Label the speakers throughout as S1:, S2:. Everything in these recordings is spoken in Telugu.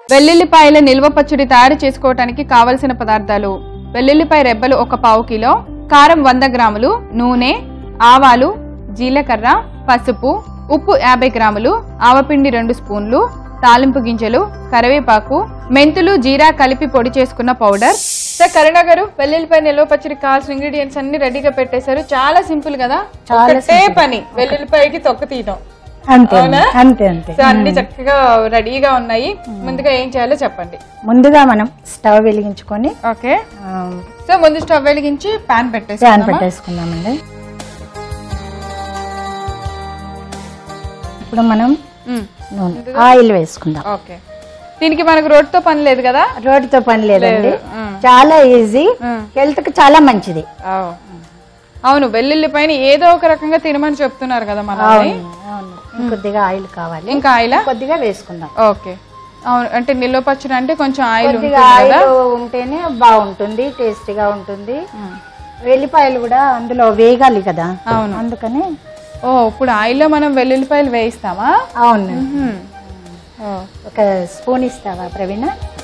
S1: వెల్లుల్లిపాయల నిల్వ పచ్చడి తయారు చేసుకోవటానికి కావలసిన పదార్థాలు వెల్లుల్లిపాయ రెబ్బలు ఒక పావు కిలో కారం వంద గ్రాములు నూనె ఆవాలు జీలకర్ర పసుపు ఉప్పు యాభై గ్రాములు ఆవపిండి రెండు స్పూన్లు తాలింపు గింజలు కరివేపాకు మెంతులు జీరా కలిపి పొడి చేసుకున్న పౌడర్ సార్ కరుణ గారు వెల్లుల్లిపాయ నిల్వ పచ్చడికి కావాల్సిన ఇంగ్రీడియంట్స్ అన్ని రెడీగా పెట్టేశారు చాలా సింపుల్ కదా
S2: చాలా
S1: ఒకటే పని వెల్లుల్లిపాయకి తొక్క తీయడం
S2: అంతే
S1: అవునా?
S2: అంతే అంతే
S1: సో అన్ని చక్కగా రెడీగా ఉన్నాయి ముందుగా ఏం చేయాలో చెప్పండి
S2: ముందుగా మనం స్టవ్ వెలిగించుకొని
S1: ఓకే సో ముందు స్టవ్ వెలిగించి పాన్ పెట్టేసి
S2: ప్యాన్ పెట్టేసుకుందామండి ఇప్పుడు మనం నూనె ఆయిల్ వేసుకుందాం
S1: ఓకే దీనికి మనకు రోడ్తో పని లేదు కదా
S2: రోడ్డుతో పని లేదండి
S1: మ్మ్.
S2: చాలా ఈజీ
S1: మ్మ్.
S2: హెల్త్ కి చాలా మంచిది
S1: ఓ. అవును వెల్లుల్లిపైన ఏదో ఒక రకంగా తినమని చెప్తున్నారు కదా మనల్ని
S2: అవును అవును ఇంకొద్దిగా ఆయిల్ కావాలి
S1: ఇంకా ఆయిల్
S2: కొద్దిగా వేసుకుందాం
S1: ఓకే అవును అంటే నిల్వ పచ్చడి అంటే కొంచెం ఆయిల్
S2: కొద్దిగా ఆయిల్ ఉంటేనే బాగుంటుంది టేస్టీగా ఉంటుంది వెల్లిపాయలు కూడా అందులో వేగాలి కదా
S1: అవును.
S2: అందుకని
S1: ఓ ఇప్పుడు ఆయిల్లో మనం వెల్లుల్లిపాయలు వేయిస్తామా
S2: అవును
S1: మ్మ్. ఓ.
S2: ఒక స్పూన్ ఇస్తావా ప్రవీణ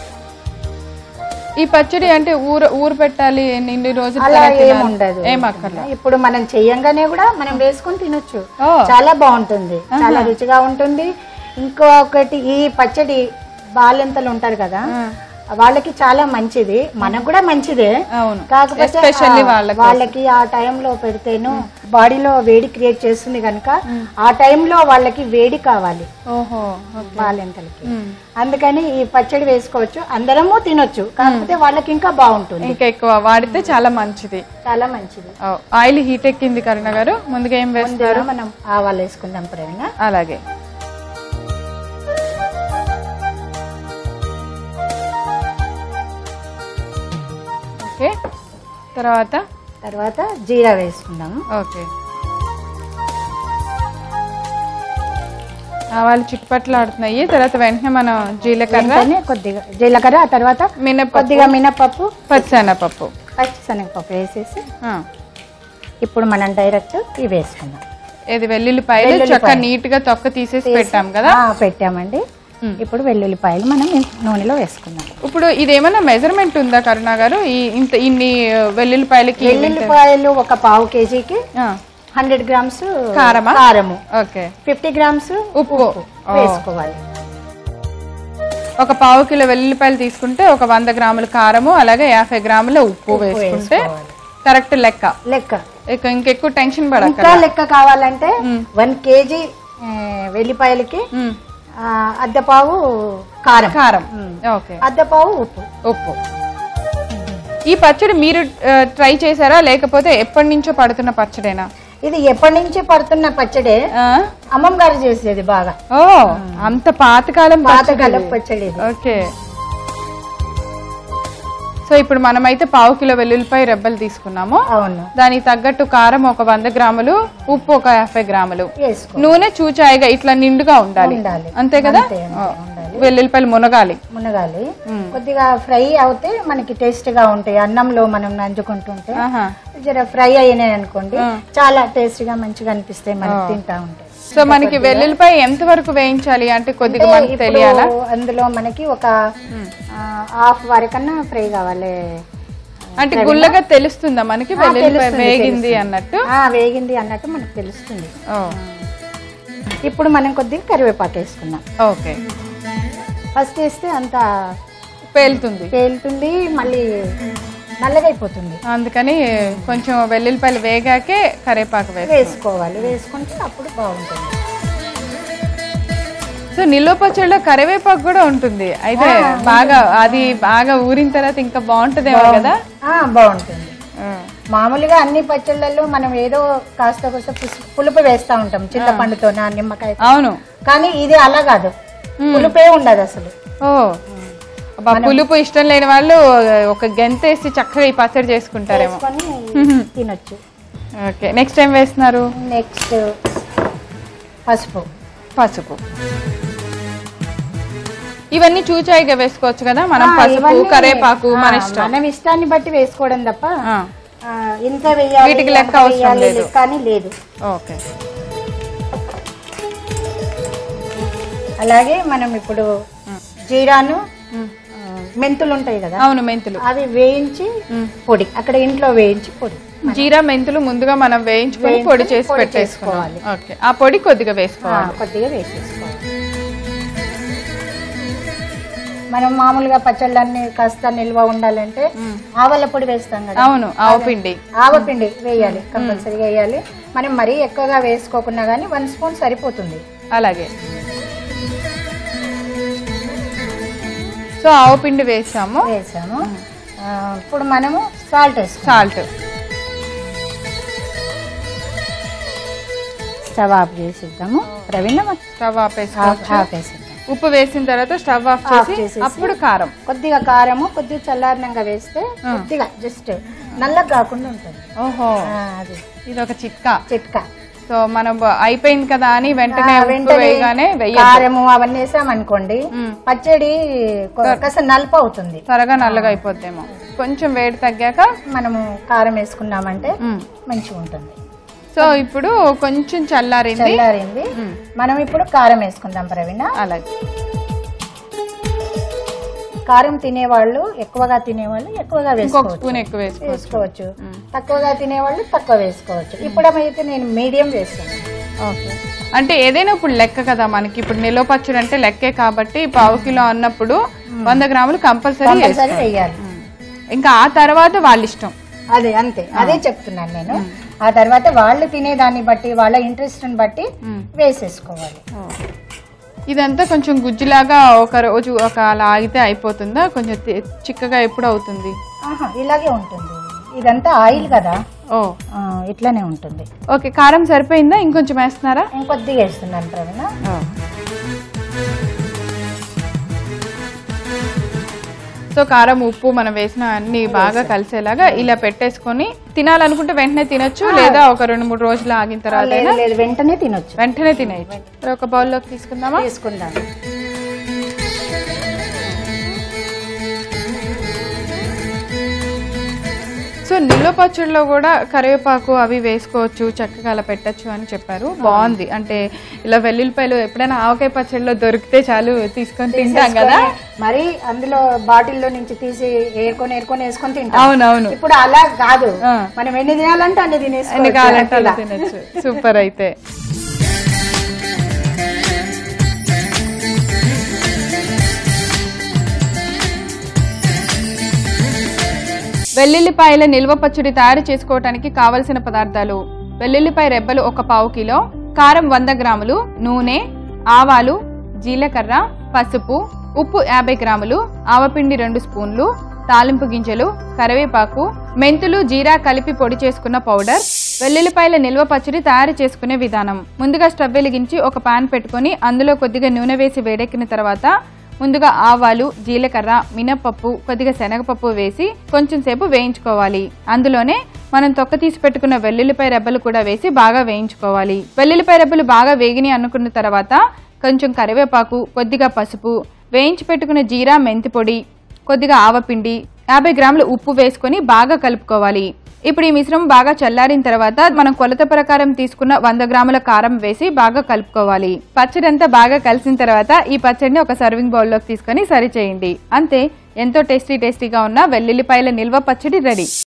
S1: ఈ పచ్చడి అంటే ఊర ఊరు పెట్టాలి ఎన్ని రోజులు
S2: అలా
S1: తర్వాత తినాలి?
S2: ఏం ఉండదు
S1: ఏం అక్కర్లా
S2: ఇప్పుడు మనం చెయ్యంగానే కూడా మనం వేసుకొని తినొచ్చు
S1: ఓ
S2: చాలా బాగుంటుంది చాలా రుచిగా ఉంటుంది ఇంకొకటి ఈ పచ్చడి బాలెంతలు ఉంటారు కదా వాళ్ళకి చాలా మంచిది మనకు కూడా మంచిదే
S1: అవును
S2: కాకపోతే
S1: ఎస్పెషల్లీ
S2: ఆ,
S1: వాళ్ళకి
S2: వాళ్ళకి ఆ టైంలో పెడితేను బాడీలో వేడి క్రియేట్ చేస్తుంది కనుక ఆ టైంలో వాళ్ళకి వేడి కావాలి
S1: ఓహో
S2: బాలెంతలకి
S1: మ్మ్.
S2: అందుకని ఈ పచ్చడి వేసుకోవచ్చు అందరము తినొచ్చు కాకపోతే వాళ్ళకి ఇంకా బాగుంటుంది
S1: ఇంకా ఎక్కువ వాడితే చాలా మంచిది
S2: చాలా మంచిది
S1: ఓ, ఆయిల్ హీట్ ఎక్కింది కరుణ గారు ముందుగా ఏం వేస్తారు
S2: ముందుగా మనం ఆవాలు వేసుకుందాం ప్రవీణ
S1: అలాగే ఓకే తర్వాత
S2: తర్వాత జీరా వేసుకుందాము
S1: ఓకే ఆవాలు చిట్టుపట్లు ఆడుతున్నాయి తర్వాత వెంటనే మనం జీలకర్ర
S2: వెంటనే కొద్దిగా జీలకర్ర ఆ తర్వాత
S1: మినపప్పు
S2: కొద్దిగా మినపప్పు
S1: పచ్చెనపప్పు
S2: పచ్చిశనగపప్పు వేసేసి
S1: ఆ,
S2: ఇప్పుడు మనం డైరెక్ట్ ఇవి వేసుకుందాం
S1: ఇది వెల్లుల్లిపాయలు చక్క నీట్ గా తొక్క తీసేసి పెట్టాం కదా
S2: ఆ, పెట్టామండి ఇప్పుడు వెల్లుల్లిపాయలు మనం ఈ నూనెలో వేసుకుందాం
S1: ఇప్పుడు ఇది ఏమైనా మెజర్మెంట్ ఉందా కరుణ గారు ఈ ఇంత ఇన్ని వెల్లుల్లిపాయలకి
S2: వెల్లుల్లిపాయలు ఒక పావు కేజీకి
S1: ఆ,
S2: హండ్రెడ్ గ్రామ్స్
S1: కారమా?
S2: కారము
S1: ఓకే
S2: ఫిఫ్టీ గ్రామ్స్
S1: ఉప్పు
S2: వేసుకోవాలి
S1: ఒక పావు కిలో వెల్లుల్లిపాయలు తీసుకుంటే ఒక వంద గ్రాముల కారము అలాగే యాభై గ్రాముల ఉప్పు వేసుకుంటే
S2: వేసుకోవాలి.
S1: కరెక్ట్ లెక్క
S2: లెక్క
S1: ఇక ఇంకెక్కువ టెన్షన్ పడక
S2: ఇంకా లెక్క కావాలంటే వన్ కేజీ ఆ, వెల్లిపాయలకి ఆ, అద్దపావు కారం
S1: కారం ఓకే
S2: అద్దపావు ఉప్పు
S1: ఉప్పు ఈ పచ్చడి మీరు ట్రై చేశారా లేకపోతే ఎప్పటి నుంచో పడుతున్న పచ్చడేనా
S2: ఇది ఎప్పటి నుంచి పడుతున్న పచ్చడే
S1: ఆ?
S2: అమ్మమ్మ గారు చేసేది బాగా
S1: ఓ అంత పాతకాలం
S2: పాతకాలం పచ్చడి ఇది
S1: ఓకే సో ఇప్పుడు మనమైతే పావు కిలో వెల్లుల్లిపాయ రెబ్బలు తీసుకున్నాము
S2: అవును
S1: దానికి తగ్గట్టు కారం ఒక వంద గ్రాములు ఉప్పు ఒక యాభై గ్రాములు
S2: వేసుకో
S1: నూనె చూచాయిగా ఇట్లా నిండుగా ఉండాలి
S2: ఉండాలి.
S1: అంతే కదా
S2: అంతే, అంతే,
S1: ఆ.
S2: ఉండాలి.
S1: వెల్లుల్లిపాయలు మునగాలి
S2: మునగాలి కొద్దిగా ఫ్రై అవుతే మనకి టేస్ట్ గా ఉంటాయి అన్నంలో మనం నంజుకుంటుంటే
S1: ఆహా.
S2: జర ఫ్రై అయినాయి అనుకోండి చాలా టేస్ట్ గా మంచిగా అనిపిస్తాయి మనకి తింటా ఉంటాయి
S1: సో మనకి వెల్లుల్లిపాయ ఎంత వరకు వేయించాలి అంటే కొద్దిగా మనకి
S2: ఇప్పుడు
S1: తెలియాలా
S2: అందులో మనకి ఒక హాఫ్ వరకన్నా ఫ్రై కావాలి
S1: అంటే గుల్లగా తెలుస్తుందా మనకి వెల్లుల్లిపాయ వేగింది అన్నట్టు
S2: ఆ, వేగింది అన్నట్టు మనకు తెలుస్తుంది
S1: ఓ,
S2: ఇప్పుడు మనం కొద్దిగా కరివేపాకు వేసుకుందాం
S1: ఓకే
S2: ఫస్ట్ వేస్తే అంత
S1: పేలుతుంది
S2: పేలుతుంది మళ్ళీ నల్లగా అయిపోతుంది
S1: అందుకని కొంచెం వెల్లుల్లిపాయలు వేగాకే కరివేపాకు వేస్తాం
S2: వేసుకోవాలి వేసుకుంటే అప్పుడు బాగుంటుంది
S1: సో నిల్వ పచ్చడిలో కరివేపాకు కూడా ఉంటుంది అయితే బాగా అది బాగా ఊరిన తర్వాత ఇంకా బాగుంటుందేమో కదా
S2: ఆ, బాగుంటుంది
S1: ఆ,
S2: మామూలుగా అన్ని పచ్చళ్ళల్లో మనం ఏదో కాస్త కోస్త పుసు- పులుపు వేస్తా ఉంటాం చింతపండుతో నా నిమ్మకాయ
S1: అవును
S2: కానీ ఇది అలా కాదు పులుపే ఉండదు అసలు
S1: ఓ అబ్బా, పులుపు ఇష్టం లేని వాళ్ళు ఒక గెంతేసి చక్కగా ఈ పచ్చడి చేసుకుంటారేమో
S2: వేసుకొని తినొచ్చు
S1: ఓకే నెక్స్ట్ టైం వేస్తున్నారు
S2: నెక్స్ట్ పసుపు
S1: పసుపు ఇవన్నీ చూచాయిగా వేసుకోవచ్చు కదా మనం
S2: ఆ,
S1: పసుపు
S2: ఇవన్నీ,
S1: కరేపాకు మన
S2: ఆ,
S1: ఇష్టం
S2: మనం ఇష్టాన్ని బట్టి వేసుకోవడం తప్ప
S1: ఆ,
S2: ఆ, ఇంత వేయాలి
S1: వీటికి లెక్క
S2: అంత
S1: అవసరం
S2: వేయాలి,
S1: లేదు.
S2: లెక్క అని లేదు
S1: ఓకే
S2: అలాగే మనం ఇప్పుడు జీరాను మెంతులు ఉంటాయి కదా
S1: అవును మెంతులు
S2: అవి వేయించి పొడి అక్కడ ఇంట్లో వేయించి పొడి
S1: జీరా మెంతులు ముందుగా మనం వేయించుకొని
S2: వేయించుకొని
S1: పొడి చేసి
S2: పొడి
S1: పెట్టేసుకోవాలి ఓకే ఆ పొడి కొద్దిగా
S2: ఆ,
S1: వేసుకోవాలి
S2: కొద్దిగా వేసేసుకోవాలి మనం మామూలుగా పచ్చళ్ళన్నీ కాస్త నిల్వ ఉండాలంటే ఆవల పొడి వేస్తాం కదా
S1: అవును ఆవు పిండి
S2: ఆవపిండి వేయాలి కంపల్సరీగా వేయాలి మనం మరీ ఎక్కువగా వేసుకోకుండా కానీ వన్ స్పూన్ సరిపోతుంది
S1: అలాగే సో ఆవు పిండి వేసాము
S2: వేసాము ఆ, ఇప్పుడు మనము సాల్ట్ వేసుకుంటాం
S1: సాల్ట్
S2: స్టవ్ ఆఫ్ చేసిద్దాము ప్రవీణ
S1: స్టవ్ ఆపేసుకోవచ్చు
S2: ఆఫ్ వేసిద్దాం
S1: ఉప్పు వేసిన తర్వాత స్టవ్ ఆఫ్
S2: ఆఫ్
S1: చేసి
S2: చేసేసి.
S1: అప్పుడు కారం
S2: కొద్దిగా కారము కొద్దిగా చల్లారినంగా వేస్తే కొద్దిగా జస్ట్ నల్లగా కాకుండా ఉంటుంది
S1: ఓహో
S2: ఆ, అది
S1: ఇది ఒక చిట్కా
S2: చిట్కా
S1: సో మనం బ- అయిపోయింది కదా అని వెంటనే
S2: ఆ,
S1: ఉప్పు
S2: వెంటనే
S1: వేయగానే వెయ్యద్దు
S2: కారము అవన్నీ వేసామనుకోండి పచ్చడి కొ- కాస్త నలుపు అవుతుంది
S1: త్వరగా నల్లగా అయిపోద్దేమో కొంచెం వేడి తగ్గాక
S2: మనము కారం వేసుకున్నామంటే
S1: మ్.
S2: మంచిగా ఉంటుంది
S1: సో ఇప్పుడు కొంచెం చల్లారింది
S2: చల్లారింది మనం ఇప్పుడు కారం వేసుకుందాం ప్రవీణ
S1: అలాగే
S2: కారం తినేవాళ్ళు ఎక్కువగా తినేవాళ్ళు ఎక్కువగా
S1: ఇంకొక
S2: వేసుకోవచ్చు
S1: స్పూన్ ఎక్కువ వేసుకో
S2: వేసుకోవచ్చు తక్కువగా తినేవాళ్ళు తక్కువ వేసుకోవచ్చు ఇప్పుడు అయితే నేను మీడియం వేస్తాను
S1: ఓకే అంటే ఏదైనా ఇప్పుడు లెక్క కదా మనకి ఇప్పుడు నిల్వ పచ్చడి అంటే లెక్కే కాబట్టి పావు కిలో అన్నప్పుడు వంద గ్రాములు కంపల్సరీ
S2: కంపల్సరీ వేయాలి
S1: ఇంకా ఆ తర్వాత వాళ్ళ ఇష్టం
S2: అదే అంతే అదే చెప్తున్నాను నేను ఆ తర్వాత వాళ్ళు తినేదాన్ని బట్టి వాళ్ళ ఇంట్రెస్ట్ బట్టి
S1: మ్.
S2: వేసేసుకోవాలి
S1: ఇదంతా కొంచెం గుజ్జులాగా ఒక రోజు ఒక అలా ఆగితే అయిపోతుందా కొంచెం తి- చిక్కగా ఎప్పుడు అవుతుంది
S2: ఆహా, ఇలాగే ఉంటుంది ఇదంతా ఆయిల్ కదా
S1: ఓ
S2: ఆ, ఇట్లానే ఉంటుంది
S1: ఓకే కారం సరిపోయిందా ఇంకొంచెం వేస్తున్నారా
S2: ఇంకొద్దిగా వేస్తున్నాను ప్రవీణ
S1: సో కారం ఉప్పు మనం వేసిన అన్ని బాగా కలిసేలాగా ఇలా పెట్టేసుకొని తినాలనుకుంటే వెంటనే తినొచ్చు లేదా ఒక రెండు మూడు రోజులు ఆగిన తర్వాత
S2: లేదు లేదు వెంటనే తినొచ్చు
S1: వెంటనే తినేయచ్చు మరి ఒక బౌల్లోకి తీసుకుందామా
S2: తీసుకుందాం
S1: సో నిల్వ పచ్చడిలో కూడా కరివేపాకు అవి వేసుకోవచ్చు చక్కగా అలా పెట్టచ్చు అని చెప్పారు బాగుంది అంటే ఇలా వెల్లుల్లిపాయలు ఎప్పుడైనా ఆవకాయ పచ్చడిలో దొరికితే చాలు తీసుకొని తింటాం కదా
S2: మరి అందులో బాటిల్లో నుంచి తీసి ఏరుకొని ఏరుకొని వేసుకొని తింటాం
S1: అవునవును
S2: ఇప్పుడు అలా కాదు
S1: ఆ.
S2: మనం ఎన్ని తినాలంటే అన్ని
S1: ఎన్ని
S2: తినేసుకోవచ్చు
S1: కావాలంటే అలా
S2: అట్లా.
S1: తినచ్చు సూపర్ అయితే వెల్లుల్లిపాయల నిల్వ పచ్చడి తయారు చేసుకోవటానికి కావలసిన పదార్థాలు వెల్లుల్లిపాయ రెబ్బలు ఒక పావు కిలో కారం వంద గ్రాములు నూనె ఆవాలు జీలకర్ర పసుపు ఉప్పు యాభై గ్రాములు ఆవపిండి రెండు స్పూన్లు తాలింపు గింజలు కరివేపాకు మెంతులు జీరా కలిపి పొడి చేసుకున్న పౌడర్ వెల్లుల్లిపాయల నిల్వ పచ్చడి తయారు చేసుకునే విధానం ముందుగా స్టవ్ వెలిగించి ఒక పాన్ పెట్టుకొని అందులో కొద్దిగా నూనె వేసి వేడెక్కిన తర్వాత ముందుగా ఆవాలు జీలకర్ర మినపప్పు కొద్దిగా శనగపప్పు వేసి కొంచెం సేపు వేయించుకోవాలి అందులోనే మనం తొక్క తీసి పెట్టుకున్న వెల్లుల్లిపాయ రెబ్బలు కూడా వేసి బాగా వేయించుకోవాలి వెల్లుల్లిపాయ రెబ్బలు బాగా వేగిని అనుకున్న తర్వాత కొంచెం కరివేపాకు కొద్దిగా పసుపు వేయించి పెట్టుకున్న జీరా మెంతి పొడి కొద్దిగా ఆవపిండి యాభై గ్రాముల ఉప్పు వేసుకొని బాగా కలుపుకోవాలి ఇప్పుడు ఈ మిశ్రమం బాగా చల్లారిన తర్వాత మనం కొలత ప్రకారం తీసుకున్న వంద గ్రాముల కారం వేసి బాగా కలుపుకోవాలి పచ్చడి అంతా బాగా కలిసిన తర్వాత ఈ పచ్చడిని ఒక సర్వింగ్ బౌల్లోకి తీసుకొని సరి చేయండి అంతే ఎంతో టేస్టీ టేస్టీగా ఉన్న వెల్లుల్లిపాయల నిల్వ పచ్చడి రెడీ